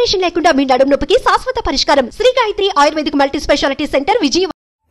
Operation లేకుండా మీ నడుము నొప్పికి శాశ్వత పరిష్కారం Shri Gayatri ayurvedic multi speciality centre Vijayawada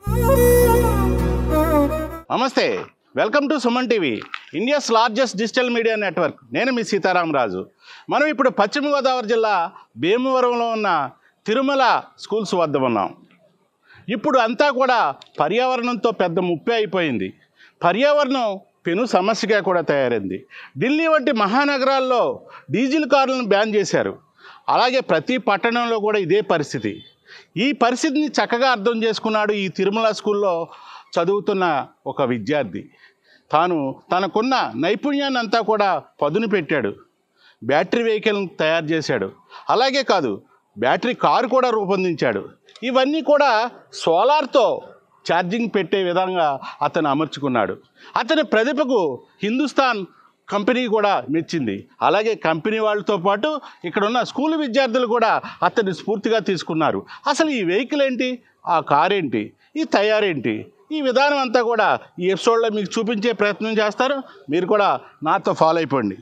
నమస్తే welcome to Suman TV India's largest digital media network నేను మీ సీతారామరాజు మనం ఇప్పుడు పశ్చిమ గోదావరి జిల్లా భీమవరంలో ఉన్న తిరుమల స్కూల్స్ వద్ద ఉన్నాం ఇప్పుడు అంతా కూడా పర్యావరణంతో పెద్ద ముప్పే అయిపోయింది పర్యావరణం పెను సమస్యగా కూడా తయారైంది ఢిల్లీ వంటి మహానగరాల్లో డీజిల్ కార్లను బ్యాన్ చేశారు అలాగే ప్రతి పట్టణంలో కూడా ఇదే పరిస్థితి ఈ పరిస్థితిని చక్కగా అర్థం చేసుకున్నాడు ఈ తిరుమల స్కూల్లో చదువుతున్న ఒక విద్యార్థి తాను తనకున్న నైపుణ్యాన్ని అంతా కూడా పదును పెట్టాడు బ్యాటరీ వెహికల్ని తయారు చేశాడు అలాగే కాదు బ్యాటరీ కారు కూడా రూపొందించాడు ఇవన్నీ కూడా సోలార్తో ఛార్జింగ్ పెట్టే విధంగా అతను అమర్చుకున్నాడు అతని ప్రతిభకు హిందుస్థాన్ కంపెనీ కూడా మెచ్చింది అలాగే కంపెనీ వాళ్ళతో పాటు ఇక్కడ ఉన్న స్కూల్ విద్యార్థులు కూడా అతన్ని స్ఫూర్తిగా తీసుకున్నారు అసలు ఈ వెహికల్ ఏంటి ఆ కార్ ఏంటి ఈ తయారేంటి ఈ విధానం అంతా కూడా ఈ ఎపిసోడ్లో మీకు చూపించే ప్రయత్నం చేస్తారు మీరు కూడా నాతో ఫాలో అయిపోండి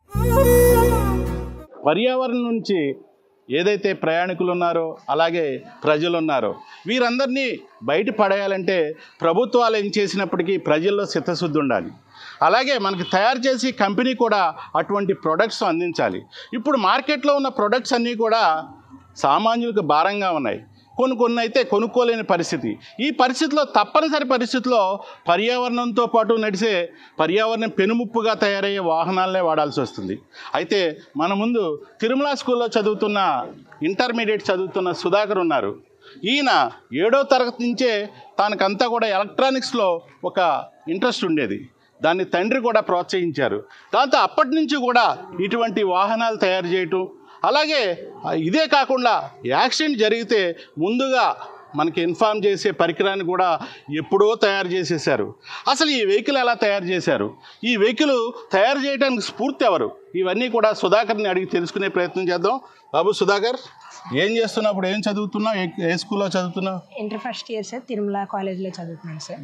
పర్యావరణం నుంచి ఏదైతే ప్రయాణికులు ఉన్నారో అలాగే ప్రజలు ఉన్నారో వీరందరినీ బయట పడేయాలంటే ప్రభుత్వాలు ఏం చేసినప్పటికీ ప్రజల్లో చిత్తశుద్ధి ఉండాలి అలాగే మనకి తయారు చేసి కంపెనీ కూడా అటువంటి ప్రొడక్ట్స్ అందించాలి ఇప్పుడు మార్కెట్లో ఉన్న ప్రొడక్ట్స్ అన్నీ కూడా సామాన్యులకు భారంగా ఉన్నాయి కొన్ని కొన్ని అయితే కొనుక్కోలేని పరిస్థితి ఈ పరిస్థితిలో తప్పనిసరి పరిస్థితిలో పర్యావరణంతో పాటు నడిచే పర్యావరణం పెనుముప్పుగా తయారయ్యే వాహనాలనే వాడాల్సి వస్తుంది అయితే మన ముందు తిరుమల స్కూల్లో చదువుతున్న ఇంటర్మీడియట్ చదువుతున్న సుధాకర్ ఉన్నారు ఈయన ఏడో తరగతి నుంచే తనకంతా కూడా ఎలక్ట్రానిక్స్లో ఒక ఇంట్రెస్ట్ ఉండేది దాన్ని తండ్రి కూడా ప్రోత్సహించారు దాంతో అప్పటి నుంచి కూడా ఇటువంటి వాహనాలు తయారు చేయటం అలాగే ఆ, ఇదే కాకుండా యాక్సిడెంట్ జరిగితే ముందుగా మనకి ఇన్ఫామ్ చేసే పరికరాన్ని కూడా ఎప్పుడో తయారు చేసేసారు అసలు ఈ వెహికల్ ఎలా తయారు చేశారు ఈ వెహికల్ తయారు చేయడానికి స్ఫూర్తి ఎవరు ఇవన్నీ కూడా సుధాకర్ని అడిగి తెలుసుకునే ప్రయత్నం చేద్దాం బాబు సుధాకర్ ఏం చేస్తున్నప్పుడు ఏం చదువుతున్నావు ఏ ఏ స్కూల్లో చదువుతున్నావు inter first year sir Tirumala కాలేజ్లో చదువుతున్నాను సార్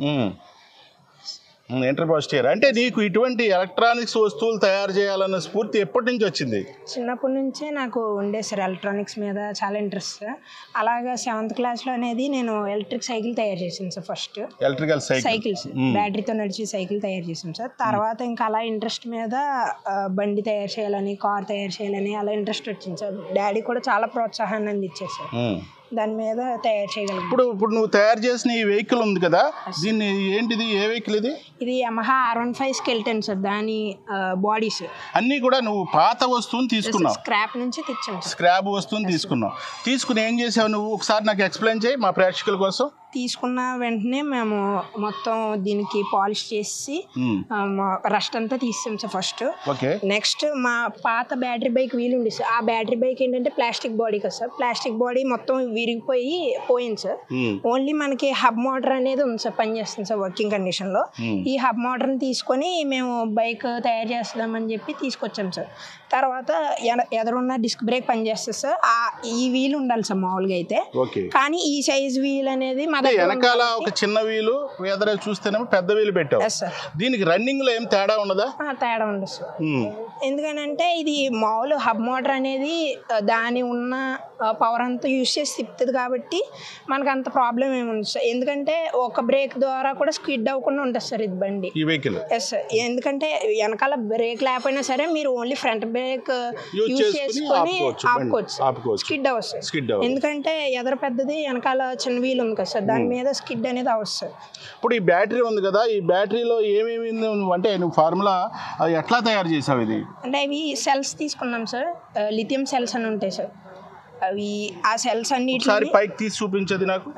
ఇంటర్ ఫస్ట్ ఇయర్ అంటే నీకు ఇటువంటి ఎలక్ట్రానిక్స్ వస్తువులు తయారు చేయాలన్న స్ఫూర్తి ఎప్పటి నుంచి వచ్చింది చిన్నప్పటి నుంచే నాకు ఉండే సార్ ఎలక్ట్రానిక్స్ మీద చాలా ఇంట్రెస్ట్ సార్ అలాగా సెవెంత్ క్లాస్లో అనేది నేను ఎలక్ట్రిక్ సైకిల్ తయారు చేశాను sir first electrical cycle cycles బ్యాటరీతో నడిచే సైకిల్ తయారు చేసాం సార్ తర్వాత ఇంకా అలా ఇంట్రెస్ట్ మీద ఆ, బండి తయారు చేయాలని కార్ తయారు చేయాలని అలా ఇంట్రెస్ట్ వచ్చింది సార్ డాడీ కూడా చాలా ప్రోత్సాహాన్ని అందించారు సార్ దాని మీద తయారు చేయగలిగాం ఇప్పుడు ఇప్పుడు నువ్వు తయారు చేసిన ఈ వెహికల్ ఉంది కదా దీన్ని ఏంటిది ఏ వెహికల్ ఇది ఇది Yamaha R one five skeleton sir దాని బాడీస్ అన్నీ కూడా నువ్వు పాత వస్తువుని తీసుకున్నావు స్క్రాప్ నుంచి తెచ్చాం సార్ స్క్రాబ్ వస్తువుని తీసుకున్నావు తీసుకుని ఏం చేసావు నువ్వు ఒకసారి నాకు ఎక్స్ప్లెయిన్ చేయి మా ప్రేక్షకుల కోసం తీసుకున్న వెంటనే మేము మొత్తం దీనికి పాలిష్ చేసి రస్ట్ అంతా తీసాం సార్ ఫస్ట్ ఓకే నెక్స్ట్ మా పాత బ్యాటరీ బైక్ వీలు ఉంది సార్ ఆ బ్యాటరీ బైక్ ఏంటంటే ప్లాస్టిక్ బాడీ కదా సార్ ప్లాస్టిక్ బాడీ మొత్తం విరిగిపోయి పోయింది సార్ ఓన్లీ మనకి హబ్ మోటార్ అనేది ఉంది సార్ పనిచేస్తుంది సార్ వర్కింగ్ కండిషన్లో ఈ హబ్ మోటార్ని తీసుకొని మేము బైక్ తయారు చేస్తామని చెప్పి తీసుకొచ్చాం సార్ తర్వాత ఎన- ఎదురున్న డిస్క్ బ్రేక్ పనిచేస్తుంది సార్ ఆ ఈ వీల్ ఉండాలి సార్ మామూలుగా అయితే ఓకే కానీ ఈ సైజ్ వీల్ అనేది మా అంటే దగ్గర వెనకాల ఒక చిన్న వీలు ఎదర చూస్తేనేమో పెద్ద వీలు పెట్టావు ఎస్ సార్ దీనికి రన్నింగ్ లో ఏం తేడా ఉండదా ఆ, తేడా ఉండదు సార్ ఉమ్. ఎందుకనంటే ఇది మామూలు హబ్ మోటార్ అనేది ఆ, దాని ఉన్న పవర్ అంతా యూస్ చేసి తిప్పుతుంది కాబట్టి మనకు అంత ప్రాబ్లం ఏమి ఉండదు సార్ ఎందుకంటే ఒక బ్రేక్ ద్వారా కూడా స్కిడ్ అవ్వకుండా ఉంటుంది సార్ ఇది బండి ఈ వెహికల్ ఎస్ సార్ ఎందుకంటే వెనకాల బ్రేక్ లేకపోయినా సరే మీరు only front brake Use use చేసుకుని చేసుకొని ఆపుకోవచ్చు బండి. ఆపుకోవచ్చు ఆపుకోవచ్చు. స్కిడ్ అవ్వచ్చు సార్ స్కిడ్ అవ్వదు. ఎందుకంటే ఎదర పెద్దది వెనకాల చిన్న వీల్ ఉంది కదా సార్ దాని మీద స్కిడ్ అనేది అవ్వచ్చు సార్ ఇప్పుడు ఈ బ్యాటరీ ఉంది కదా ఈ బ్యాటరీలో ఏమేమి ఉంది నువ్వు అంటే నువ్వు ఫార్ములా అది ఎట్లా తయారు చేసావు ఇది అంటే అవి సెల్స్ తీసుకున్నాం సార్ లిథియం సెల్స్ అని ఉంటాయి సార్ అవి ఆ సెల్స్ ఒకసారి అన్నిటి పైకి తీసి చూపించదు నాకు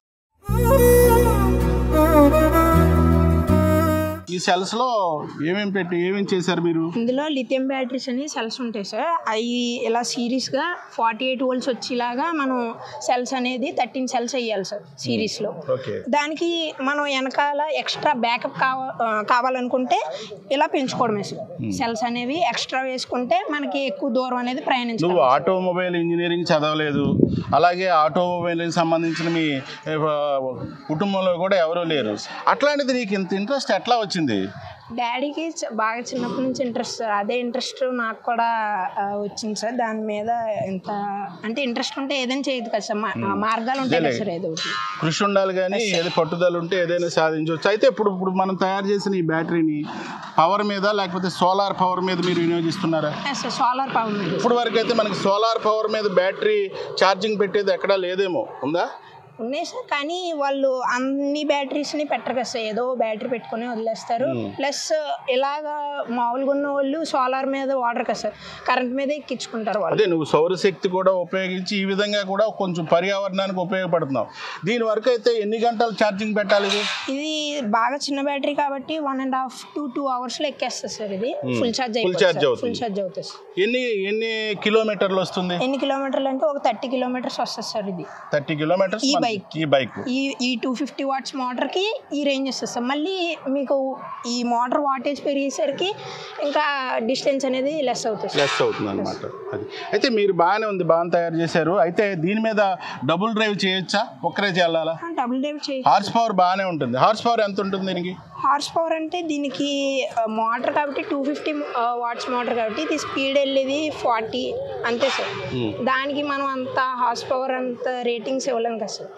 ఈ సెల్స్ లో ఏమేమి పెట్టి ఏమేమి చేశారు మీరు ఇందులో లిథియం బ్యాటరీస్ అని సెల్స్ ఉంటాయి సార్ అవి ఇలా సిరీస్గా ఫార్టీ ఎయిట్ వోల్ట్స్ వచ్చేలాగా మనం సెల్స్ అనేది థర్టీన్ సెల్స్ వేయాలి సార్ సిరీస్లో ఓకే దానికి మనం వెనకాల ఎక్స్ట్రా బ్యాకప్ కావ ఆ, కావాలనుకుంటే ఇలా పెంచుకోవడమే సార్ సెల్స్ అనేవి ఎక్స్ట్రా వేసుకుంటే మనకి ఎక్కువ దూరం అనేది ప్రయాణించాలి నువ్వు ఆటోమొబైల్ ఇంజనీరింగ్ చదవలేదు అలాగే ఆటోమొబైల్కి సంబంధించిన మీ ఆ, కుటుంబంలో కూడా ఎవరూ లేరు అట్లాంటిది నీకు ఇంత ఇంట్రెస్ట్ ఎట్లా వచ్చింది డాడీకి చ- బాగా చిన్నప్పటి నుంచి ఇంట్రెస్ట్ సార్ అదే ఇంట్రెస్ట్ నాకు కూడా ఆ, వచ్చింది సార్ దాని మీద ఎంత అంటే ఇంట్రెస్ట్ ఉంటే ఏదైనా చేయదు కదా సార్ మా- ఆ మార్గాలు ఉంటాయి కదా సార్ ఏదో ఒకటి కృషి ఉండాలి కానీ ఏది పట్టుదల ఉంటే ఏదైనా సాధించవచ్చు అయితే ఇప్పుడు ఇప్పుడు మనం తయారు చేసిన ఈ బ్యాటరీని పవర్ మీద లేకపోతే సోలార్ పవర్ మీద మీరు వినియోగిస్తున్నారా ఎస్ సార్ సోలార్ పవర్ మీద ఇప్పుడు వరకు అయితే మనకి సోలార్ పవర్ మీద బ్యాటరీ ఛార్జింగ్ పెట్టేది ఎక్కడా లేదేమో ఉందా ఉన్నాయి సార్ కానీ వాళ్ళు అన్ని బ్యాటరీస్ని పెట్టరు కదా సార్ ఏదో బ్యాటరీ పెట్టుకొని వదిలేస్తారు ప్లస్ ఇలాగా మామూలుగా ఉన్న వాళ్ళు సోలార్ మీద వాడరు కదా సార్ కరెంట్ మీద ఎక్కించుకుంటారు వాళ్ళు అదే నువ్వు సౌరశక్తి కూడా ఉపయోగించి ఈ విధంగా కూడా కొంచెం పర్యావరణానికి ఉపయోగపడుతున్నావు దీని వరకు అయితే ఎన్ని గంటలు ఛార్జింగ్ పెట్టాలి ఇది ఇది బాగా చిన్న బ్యాటరీ కాబట్టి one and half to two అవర్స్లో ఎక్కేస్తుంది సార్ ఇది ఫుల్ ఛార్జ్ Full charge అవుతుంది. ఫుల్ ఛార్జ్ అవుతుంది సార్ ఎన్ని ఎన్ని కిలోమీటర్లు వస్తుంది ఎన్ని కిలోమీటర్లు అంటే ఒక థర్టీ కిలోమీటర్స్ వస్తుంది సార్ ఇది థర్టీ కిలోమీటర్స్ ఈ మనకి bike. ఈ బైక్ ఈ ఈ టూ ఫిఫ్టీ వాట్స్ మోటార్కి ఈ రేంజ్ వస్తుంది సార్ మళ్ళీ మీకు ఈ మోటార్ వాటేజ్ పెరిగేసరికి ఇంకా డిస్టెన్స్ అనేది లెస్ అవుతుంది సార్ లెస్ అవుతుంది అనమాట అది అయితే మీరు బాగానే ఉంది బాగా తయారు చేశారు అయితే దీని మీద డబుల్ డ్రైవ్ చేయొచ్చా ఒక్కరే చేయాలా డబుల్ డ్రైవ్ చేయి హార్స్ పవర్ బాగానే ఉంటుంది హార్స్ పవర్ ఎంత ఉంటుంది దీనికి హార్స్ పవర్ అంటే దీనికి మోటార్ కాబట్టి టూ ఫిఫ్టీ వాట్స్ మోటార్ కాబట్టి ఇది స్పీడ్ వెళ్ళేది ఫార్టీ అంతే సార్ దానికి మనం అంత హార్స్ పవర్ అంత రేటింగ్స్ ఇవ్వలేం కదా సార్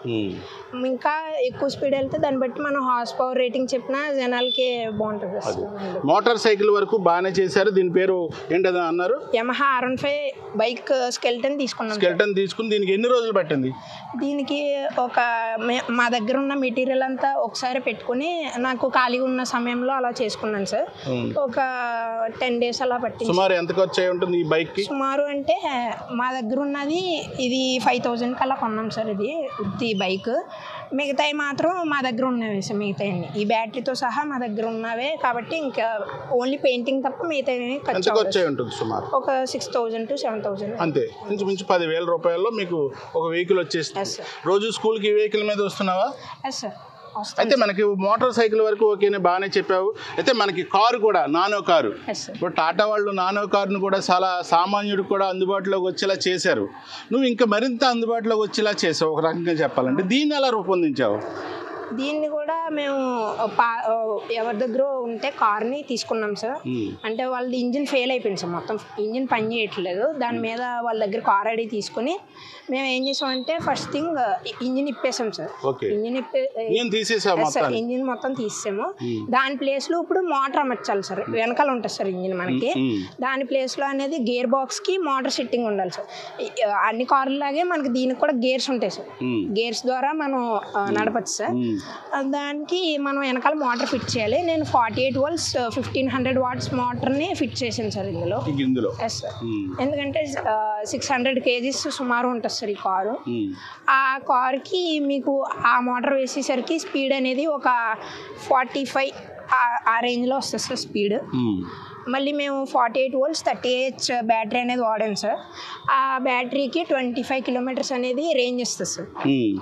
ఇంకా ఎక్కువ స్పీడ్ వెళ్తే దాన్ని బట్టి మనం హార్స్ పవర్ రేటింగ్ చెప్పినా జనాలకి బాగుంటుంది కదా సార్ మోటార్ సైకిల్ వరకు బాగానే చేశారు దీని పేరు ఏంటది అన్నారు Yamaha R one five bike skeleton తీసుకున్నాం సార్. స్కెల్టన్ తీసుకుని దీనికి ఎన్ని రోజులు పట్టింది దీనికి ఒక మే- మా దగ్గర ఉన్న మెటీరియల్ అంతా ఒకసారి పెట్టుకుని నాకు ఖాళీగా ఉన్న సమయంలో అలా చేసుకున్నాను సార్ ఒక టెన్ డేస్ అలా పట్టింది సుమారు ఎంత ఖర్చు అయి ఉంటుంది ఈ బైక్కి సుమారు అంటే మా దగ్గర ఉన్నది ఇది ఫైవ్ థౌజండ్కి అలా కొన్నాం సార్ ఇది ఉత్తి బైక్ మిగతాయి మాత్రం మా దగ్గర ఉన్నవే సార్ మిగతాయి ఈ బ్యాటరీతో సహా మా దగ్గర ఉన్నవే కాబట్టి ఇంకా ఓన్లీ పెయింటింగ్ తప్ప మిగతాయి ఎంత ఖర్చు ఖర్చు అవ్వదు. అయి ఉంటుంది సుమారు ఒక six thousand to seven thousand అంతే ఇంచుమించు పదివేల రూపాయల్లో మీకు ఒక వెహికల్ వచ్చేస్తుంది ఎస్ సార్ రోజు స్కూల్కి ఈ వెహికల్ మీద వస్తున్నావా ఎస్ సార్ వస్తాను అయితే మనకి మోటార్ సైకిల్ వరకు ఓకేనే బాగానే చెప్పావు అయితే మనకి కారు కూడా నానో కారు ఎస్ సార్ ఇప్పుడు టాటా వాళ్ళు నానో కారును కూడా చాలా సామాన్యుడికి కూడా అందుబాటులోకి వచ్చేలా చేశారు నువ్వు ఇంకా మరింత అందుబాటులోకి వచ్చేలా చేసావు ఒక రకంగా చెప్పాలంటే దీన్ని ఎలా రూపొందించావు దీన్ని కూడా మేము పా ఎవరి దగ్గర ఉంటే కార్ని తీసుకున్నాం సార్ అంటే వాళ్ళది ఇంజిన్ ఫెయిల్ అయిపోయింది సార్ మొత్తం ఇంజిన్ పని చేయట్లేదు దాని మీద వాళ్ళ దగ్గర కార్ ఐడి తీసుకుని మేము ఏం చేసామంటే ఫస్ట్ థింగ్ ఇంజిన్ ఇప్పేసాం సార్ ఓకే ఇంజిన్ ఇప్పే నేను తీసేసావు సార్ మొత్తాన్ని ఇంజిన్ మొత్తం తీసాము దాని ప్లేస్ లో ఇప్పుడు మోటార్ అమర్చాలి సార్ వెనకాల ఉంటుంది సార్ ఇంజిన్ మనకి మ్మ్. దాని ప్లేస్ లో అనేది గేర్ బాక్స్ కి మోటార్ సెట్టింగ్ ఉండాలి సార్ ఈ- అన్ని కార్లు లాగే మనకి దీనికి కూడా గేర్స్ ఉంటాయి సార్ మ్మ్. గేర్స్ ద్వారా మనం ఆ, నడపచ్చు సార్ మ్మ్. ఆ, దానికి మనం వెనకాల మోటార్ ఫిట్ చేయాలి నేను forty eight volts fifteen hundred watts మోటార్ని ఫిట్ చేశాను సార్ ఇందులో ఇంక ఇందులో ఎస్ సార్ మ్మ్. ఎందుకంటే సిక్స్ హండ్రెడ్ కేజీస్ సుమారు ఉంటుంది సార్ ఈ కారు మ్మ్. ఆ కార్కి మీకు ఆ మోటార్ వేసేసరికి స్పీడ్ అనేది ఒక ఫార్టీ ఫైవ్ ఆ రేంజ్లో వస్తుంది సార్ స్పీడ్ మ్మ్. మళ్ళీ మేము forty eight volts thirty H battery అనేది వాడాం సార్ ఆ బ్యాటరీకి ట్వంటీ ఫైవ్ కిలోమీటర్స్ అనేది రేంజ్ ఇస్తుంది సార్ మ్మ్.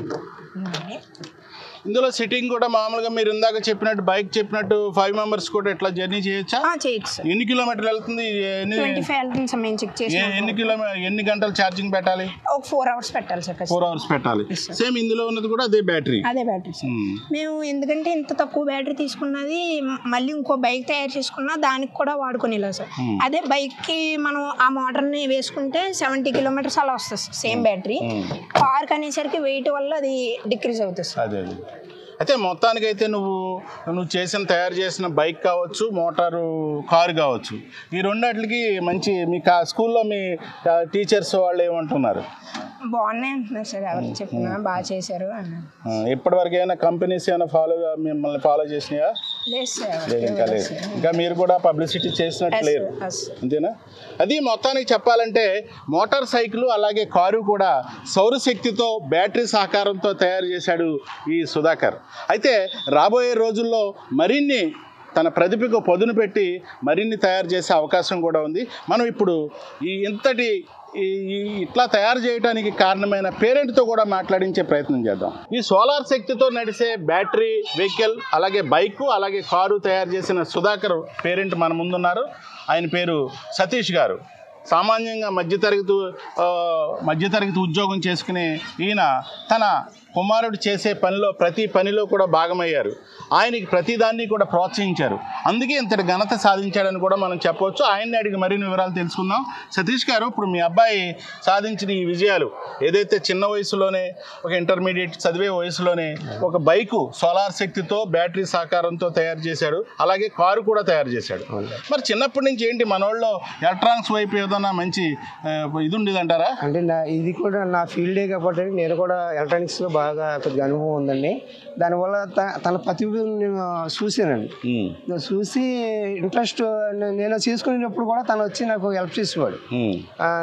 ఇందులో సిట్టింగ్ కూడా మామూలుగా మీరు ఇందాక చెప్పినట్టు బైక్ చెప్పినట్టు ఫైవ్ మెంబర్స్ కూడా ఇట్లా జర్నీ చేయొచ్చా ఆ, చేయొచ్చు సార్ ఎన్ని కిలోమీటర్లు వెళ్తుంది ఎన్ని ట్వంటీ ఫైవ్ వెళ్తుంది సార్ మేము చెక్ చేసి ఏ- ఎన్ని కిలోమీ ఎన్ని గంటలు ఛార్జింగ్ పెట్టాలి ఒక ఫోర్ అవర్స్ పెట్టాలి సార్ ఖచ్చితంగా. ఫోర్ అవర్స్ పెట్టాలి సేమ్ ఇందులో ఉన్నది కూడా అదే బ్యాటరీ అదే బ్యాటరీ సార్ మేము ఎందుకంటే ఇంత తక్కువ బ్యాటరీ తీసుకున్నది మ- మళ్ళీ ఇంకో బైక్ తయారు చేసుకున్నా దానికి కూడా వాడుకునేలా సార్ అదే బైక్కి మనం ఆ మోటార్ని వేసుకుంటే సెవెంటీ కిలోమీటర్స్ అలా వస్తుంది సార్ సేమ్ బ్యాటరీ కార్కి అనేసరికి వెయిట్ వల్ల అది డిక్రీజ్ అవుతుంది సార్ అదే అదే అయితే మొత్తానికైతే నువ్వు నువ్వు చేసిన తయారు చేసిన బైక్ కావచ్చు మోటారు కారు కావచ్చు ఈ రెండాటికి మంచి మీ కా స్కూల్లో మీ టీచర్స్ వాళ్ళు ఏమంటున్నారు బాగున్నాయి అంటున్నారు సార్ ఎవరు చెప్పినా బాగా చేశారు అన్నారు ఆ, ఇప్పటివరకు ఏమైనా కంపెనీస్ ఏమైనా ఫాలో మిమ్మల్ని ఫాలో చేసినాయా లేదు సార్ ఎవరికి లేదు ఇంకా లేదు ఇవ్వలేదు సార్. ఇంకా మీరు కూడా పబ్లిసిటీ చేసినట్టు Yes, లేరు sir. Yes, sir. అంతేనా అది మొత్తానికి చెప్పాలంటే మోటార్ సైకిల్ అలాగే కారు కూడా సౌరశక్తితో బ్యాటరీ సహకారంతో తయారు చేశాడు ఈ సుధాకర్ అయితే రాబోయే రోజుల్లో మరిన్ని తన ప్రతిభకు పదును పెట్టి మరిన్ని తయారు చేసే అవకాశం కూడా ఉంది మనం ఇప్పుడు ఈ ఇంతటి ఈ ఈ- ఇట్లా తయారు చేయడానికి కారణమైన పేరెంట్తో కూడా మాట్లాడించే ప్రయత్నం చేద్దాం ఈ సోలార్ శక్తితో నడిచే బ్యాటరీ వెహికల్ అలాగే బైకు అలాగే కారు తయారు చేసిన సుధాకర్ పేరెంట్ మన ముందున్నారు ఆయన పేరు సతీష్ గారు సామాన్యంగా మధ్యతరగతి ఆ, మధ్యతరగతి ఉద్యోగం చేసుకునే ఈయన తన కుమారుడు చేసే పనిలో ప్రతి పనిలో కూడా భాగమయ్యారు ఆయనకి ప్రతిదాన్ని కూడా ప్రోత్సహించారు అందుకే ఇంతటి ఘనత సాధించాడని కూడా మనం చెప్పవచ్చు ఆయన్ని అడిగి మరిన్ని వివరాలు తెలుసుకుందాం సతీష్ గారు ఇప్పుడు మీ అబ్బాయి సాధించిన ఈ విజయాలు ఏదైతే చిన్న వయసులోనే ఒక ఇంటర్మీడియట్ చదివే వయసులోనే ఒక బైకు సోలార్ శక్తితో బ్యాటరీ సహకారంతో తయారు చేశాడు అలాగే కారు కూడా తయారు చేశాడు మరి చిన్నప్పటి నుంచి ఏంటి మనోళ్ళలో ఎలక్ట్రానిక్స్ వైపు ఏదైనా మంచి ఆ, ఇది ఉండేదంటారా అంటే నా ఇది కూడా నా ఫీల్డే కాబట్టి నేను కూడా ఎలక్ట్రానిక్స్లో బాగా కొద్దిగా అనుభవం ఉందండి దానివల్ల త- తన ప్రతిభను నేను చూశానండి ఉమ్, నేను చూసి ఇంట్రెస్ట్ నేను చేసుకునేటప్పుడు కూడా తను వచ్చి నాకు హెల్ప్ చేసేవాడు ఉమ్,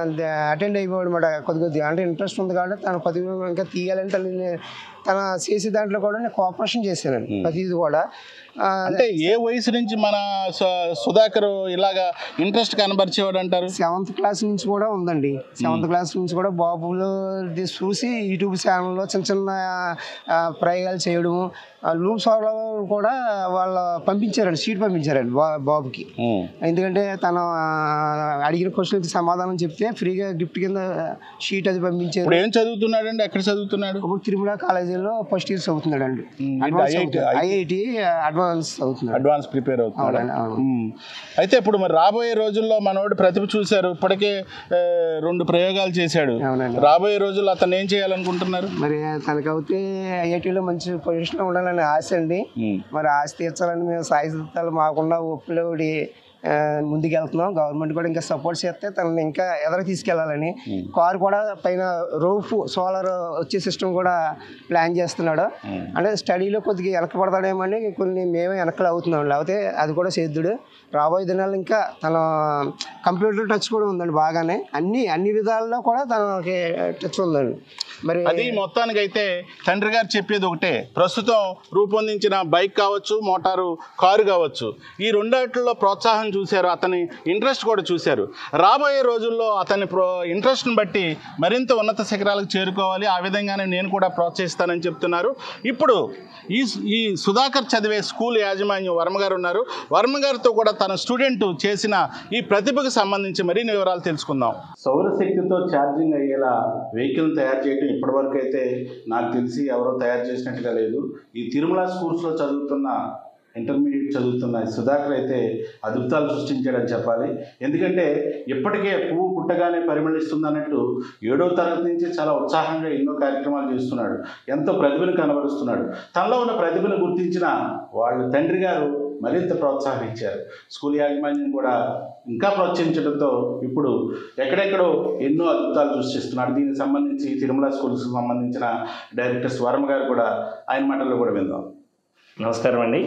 అటెండ్ అయిపోయాడు అనమాట కొద్ది కొద్దిగా అంటే ఇంట్రెస్ట్ ఉంది కాబట్టి తన ప్రతిభ ఇంకా తీయాలని తన తన చేసే దాంట్లో కూడా నేను కోఆపరేషన్ చేశానండి ప్రతిది కూడా ఆ, అంటే ఏ వయసు నుంచి మన సు- సుధాకర్ ఇలాగా ఇంట్రెస్ట్ కనబరిచేవాడు అంటారు సెవెంత్ క్లాస్ నుంచి కూడా ఉందండి సెవెంత్ క్లాస్ నుంచి కూడా బాబులు ఇది చూసి యూట్యూబ్ ఛానల్లో చిన్న చిన్న ఆ, ప్రయోగాలు చేయడము లూమ్స్ కూడా వాళ్ళ పంపించారండి సీట్ పంపించారండి బా బాబుకి ఉమ్, ఎందుకంటే తను ఆ, అడిగిన క్వశ్చన్కి సమాధానం చెప్తే ఫ్రీగా గిఫ్ట్ కింద షీట్ అది పంపించారు ఇప్పుడు ఏం చదువుతున్నాడండి ఎక్కడ చదువుతున్నాడు ఇప్పుడు తిరుమల కాలేజీలో ఫస్ట్ ఇయర్ చదువుతున్నాడండి ఉమ్, అడ్వాన్స్ IIT చదువుతున్నాడు. ఐఐటి అడ్వాన్స్ చదువుతున్నాడు అడ్వాన్స్ ప్రిపేర్ అవుతున్నాడు అవునండి, అవును. ఉమ్. అయితే ఇప్పుడు మరి రాబోయే రోజుల్లో మనోడు ప్రతిభ చూశారు ఇప్పటికే ఆ, రెండు ప్రయోగాలు చేశాడు అవునండి. రాబోయే రోజుల్లో అతను ఏం చేయాలనుకుంటున్నారు మరి తనకైతే ఐఐటీలో మంచి పొజిషన్లో ఉండాలని ఆశ అండి ఉమ్, మరి ఆశ తీర్చాలని మేము సాయి సిద్ధాలు మాకుండా ఒప్పులోడి ఆ, ముందుకు వెళ్తున్నాం గవర్నమెంట్ కూడా ఇంకా సపోర్ట్ చేస్తే తనని ఇంకా ఎదర తీసుకెళ్లాలని కారు కూడా పైన రోపు సోలార్ వచ్చే సిస్టమ్ కూడా ప్లాన్ చేస్తున్నాడు అంటే స్టడీలో కొద్దిగా వెనకబడతాడేమో అని కొన్ని మేమే వెనకలు అవుతున్నాం లేకపోతే అది కూడా సేద్యుడు రాబోయే దినాలు ఇంకా తన కంప్యూటర్ టచ్ కూడా ఉందండి బాగానే అన్ని అన్ని విధాల్లో కూడా తనకి టచ్ ఉందండి మరి అది మొత్తానికైతే తండ్రి గారు చెప్పేది ఒకటే ప్రస్తుతం రూపొందించిన బైక్ కావచ్చు మోటారు కారు కావచ్చు ఈ రెండాటిలో ప్రోత్సాహం చూశారు అతని ఇంట్రెస్ట్ కూడా చూశారు రాబోయే రోజుల్లో అతని ప్రో ఇంట్రెస్ట్ని బట్టి మరింత ఉన్నత శిఖరాలకు చేరుకోవాలి ఆ విధంగానే నేను కూడా ప్రోత్సహిస్తానని చెప్తున్నారు ఇప్పుడు ఈ ఈ సుధాకర్ చదివే స్కూల్ యాజమాన్యం వర్మ గారు ఉన్నారు వర్మ గారితో కూడా తన స్టూడెంట్ చేసిన ఈ ప్రతిభకు సంబంధించి మరిన్ని వివరాలు తెలుసుకుందాం సౌరశక్తితో ఛార్జింగ్ అయ్యేలా వెహికల్ తయారు చేయడం ఇప్పటివరకు అయితే నాకు తెలిసి ఎవరో తయారు చేసినట్టుగా లేదు ఈ తిరుమల స్కూల్స్లో చదువుతున్న ఇంటర్మీడియట్ చదువుతున్న ఈ సుధాకర్ అయితే అద్భుతాలు సృష్టించాడని చెప్పాలి ఎందుకంటే ఇప్పటికే పువ్వు పుట్టగానే పరిమళిస్తుంది అన్నట్టు ఏడో తరగతి నుంచి చాలా ఉత్సాహంగా ఎన్నో కార్యక్రమాలు చేస్తున్నాడు ఎంతో ప్రతిభను కనబరుస్తున్నాడు తనలో ఉన్న ప్రతిభను గుర్తించిన వాళ్ళ తండ్రి గారు మరింత ప్రోత్సాహం ఇచ్చారు స్కూల్ యాజమాన్యం కూడా ఇంకా ప్రోత్సహించడంతో ఇప్పుడు ఎక్కడెక్కడో ఎన్నో అద్భుతాలు సృష్టిస్తున్నాడు దీనికి సంబంధించి తిరుమల స్కూల్స్కి సంబంధించిన డైరెక్టర్స్ వర్మ గారు కూడా ఆయన మాటల్లో కూడా విందాం నమస్కారం అండి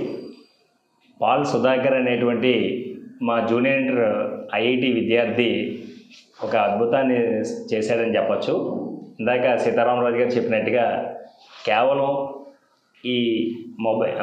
పాల్ సుధాకర్ అనేటువంటి మా జూనియర్ ఇంటర్ ఐఐటి విద్యార్థి ఒక అద్భుతాన్ని చేశాడని చెప్పొచ్చు ఇందాక సీతారామరాజు గారు చెప్పినట్టుగా కేవలం ఈ మొబైల్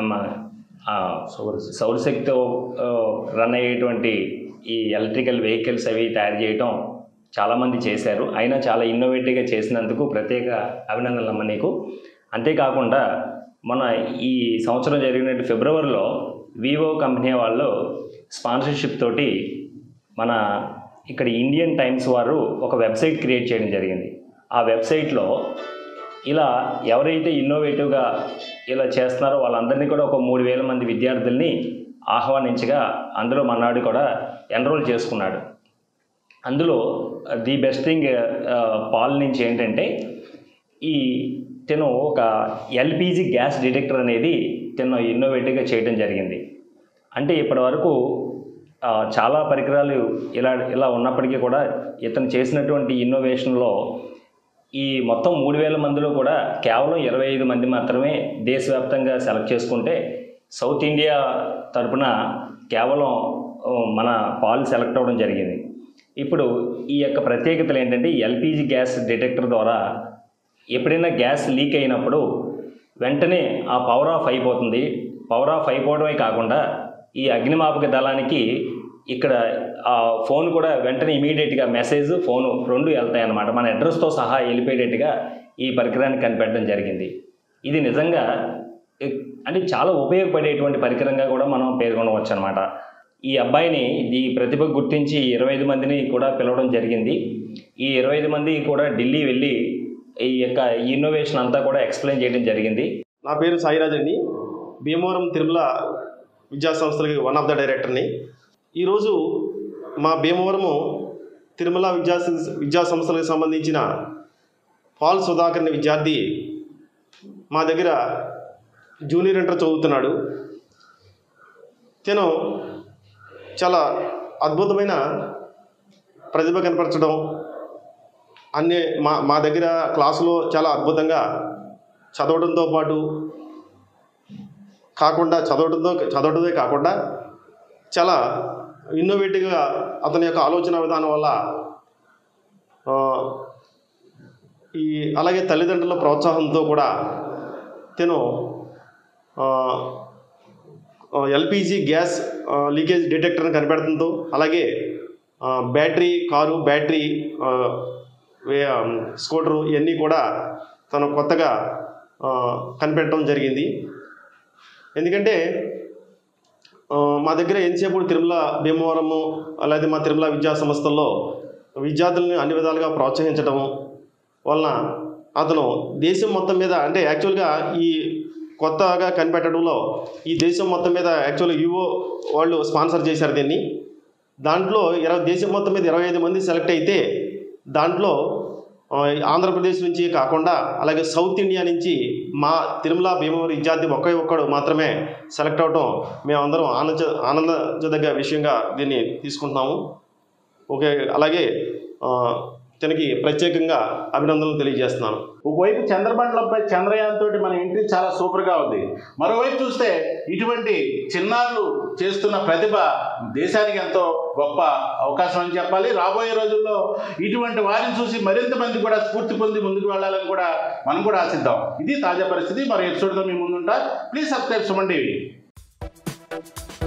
సౌరశక్తితో ఆ, రన్ అయ్యేటువంటి ఈ ఎలక్ట్రికల్ వెహికల్స్ అవి తయారు చేయటం చాలామంది చేశారు అయినా చాలా ఇన్నోవేటివ్గా చేసినందుకు ప్రత్యేక అభినందనలు అమ్మ నీకు అంతేకాకుండా మన ఈ సంవత్సరం జరిగినట్టు ఫిబ్రవరిలో వివో కంపెనీ వాళ్ళు స్పాన్సర్షిప్ తోటి మన ఇక్కడ ఇండియన్ టైమ్స్ వారు ఒక వెబ్సైట్ క్రియేట్ చేయడం జరిగింది ఆ వెబ్సైట్లో ఇలా ఎవరైతే ఇన్నోవేటివ్గా ఇలా చేస్తున్నారో వాళ్ళందరినీ కూడా ఒక మూడు వేల మంది విద్యార్థుల్ని ఆహ్వానించగా అందులో మన్నాడు కూడా ఎన్రోల్ చేసుకున్నాడు అందులో ది బెస్ట్ థింగ్ పాల్ నుంచి ఏంటంటే ఈ తను ఒక ఎల్పిజి గ్యాస్ డిటెక్టర్ అనేది తను ఇన్నోవేటివ్గా చేయడం జరిగింది అంటే ఇప్పటి వరకు ఆ, చాలా పరికరాలు ఇలా ఇలా ఉన్నప్పటికీ కూడా ఇతను చేసినటువంటి ఇన్నోవేషన్లో ఈ మొత్తం మూడు వేల మందిలో కూడా కేవలం ఇరవై ఐదు మంది మాత్రమే దేశవ్యాప్తంగా సెలెక్ట్ చేసుకుంటే సౌత్ ఇండియా తరపున కేవలం ఆ, మన పాలు సెలెక్ట్ అవ్వడం జరిగింది ఇప్పుడు ఈ యొక్క ప్రత్యేకతలు ఏంటంటే ఎల్పిజి గ్యాస్ డిటెక్టర్ ద్వారా ఎప్పుడైనా గ్యాస్ లీక్ అయినప్పుడు వెంటనే ఆ పవర్ ఆఫ్ అయిపోతుంది పవర్ ఆఫ్ అయిపోవడమే కాకుండా ఈ అగ్నిమాపక దళానికి ఇక్కడ ఆ ఫోన్ కూడా వెంటనే ఇమీడియట్గా మెసేజ్ ఫోను రెండు వెళ్తాయి అన్నమాట మన అడ్రస్తో సహా వెళ్ళిపోయేటట్టుగా ఈ పరికరాన్ని కనిపెట్టడం జరిగింది ఇది నిజంగా ఎ- అంటే చాలా ఉపయోగపడేటువంటి పరికరంగా కూడా మనం పేర్కొనవచ్చు అనమాట ఈ అబ్బాయిని ఈ ప్రతిభ గుర్తించి ఇరవై ఐదు మందిని కూడా పిలవడం జరిగింది ఈ ఇరవై ఐదు మంది కూడా ఢిల్లీ వెళ్ళి ఈ యొక్క ఇన్నోవేషన్ అంతా కూడా ఎక్స్ప్లెయిన్ చేయడం జరిగింది నా పేరు సాయిరాజ్ అండి భీమవరం తిరుమల విద్యా సంస్థలకి వన్ ఆఫ్ ద డైరెక్టర్ని ఈరోజు మా భీమవరము తిరుమల విద్యా విద్యా సంస్థలకు సంబంధించిన పాల్ సుధాకర్ అనే విద్యార్థి మా దగ్గర జూనియర్ ఇంటర్ చదువుతున్నాడు తను చాలా అద్భుతమైన ప్రతిభ కనపరచడం అన్ని మా మా దగ్గర క్లాసులో చాలా అద్భుతంగా చదవడంతో పాటు కాకుండా చదవడంతో చదవడమే కాకుండా చాలా ఇన్నోవేటివ్గా అతని యొక్క ఆలోచన విధానం వల్ల ఆ, ఈ అలాగే తల్లిదండ్రుల ప్రోత్సాహంతో కూడా తను ఎల్పిజి గ్యాస్ ఆ, లీకేజ్ డిటెక్టర్ని కనిపెడతంతో అలాగే ఆ, బ్యాటరీ కారు బ్యాటరీ ఆ, వే- ఆ, స్కూటరు ఇవన్నీ కూడా తను కొత్తగా ఆ, కనిపెట్టడం జరిగింది ఎందుకంటే ఆ, మా దగ్గర ఎంతసేపు తిరుమల భీమవరము అలాగే మా తిరుమల విద్యా సంస్థల్లో విద్యార్థులను అన్ని విధాలుగా ప్రోత్సహించడం వలన అతను దేశం మొత్తం మీద అంటే యాక్చువల్గా ఈ కొత్తగా కనిపెట్టడంలో ఈ దేశం మొత్తం మీద యాక్చువల్గా యువో వాళ్ళు స్పాన్సర్ చేశారు దీన్ని దాంట్లో ఇరవై దేశం మొత్తం మీద ఇరవై ఐదు మంది సెలెక్ట్ అయితే దాంట్లో ఆ, ఆంధ్రప్రదేశ్ నుంచి కాకుండా అలాగే సౌత్ ఇండియా నుంచి మా తిరుమల భీమవరం విద్యార్థి ఒకే ఒక్కడు మాత్రమే సెలెక్ట్ అవటం మేమందరం ఆనంద ఆనందించదగ్గ విషయంగా దీన్ని తీసుకుంటున్నాము ఓకే అలాగే ఆ, తనకి ప్రత్యేకంగా అభినందనలు తెలియజేస్తున్నాను ఒకవైపు చంద్రమండలంపై చంద్రయాన్ తోటి మన ఎంట్రీ చాలా సూపర్గా ఉంది మరోవైపు చూస్తే ఇటువంటి చిన్నారులు చేస్తున్న ప్రతిభ దేశానికి ఎంతో గొప్ప అవకాశం అని చెప్పాలి రాబోయే రోజుల్లో ఇటువంటి వారిని చూసి మరింత మంది కూడా స్ఫూర్తి పొంది ముందుకు వెళ్ళాలని కూడా మనం కూడా ఆశిద్దాం ఇది తాజా పరిస్థితి మరో ఎపిసోడ్తో మీ ముందుంటా ప్లీజ్ సబ్స్క్రైబ్ సుమన్ టీవీ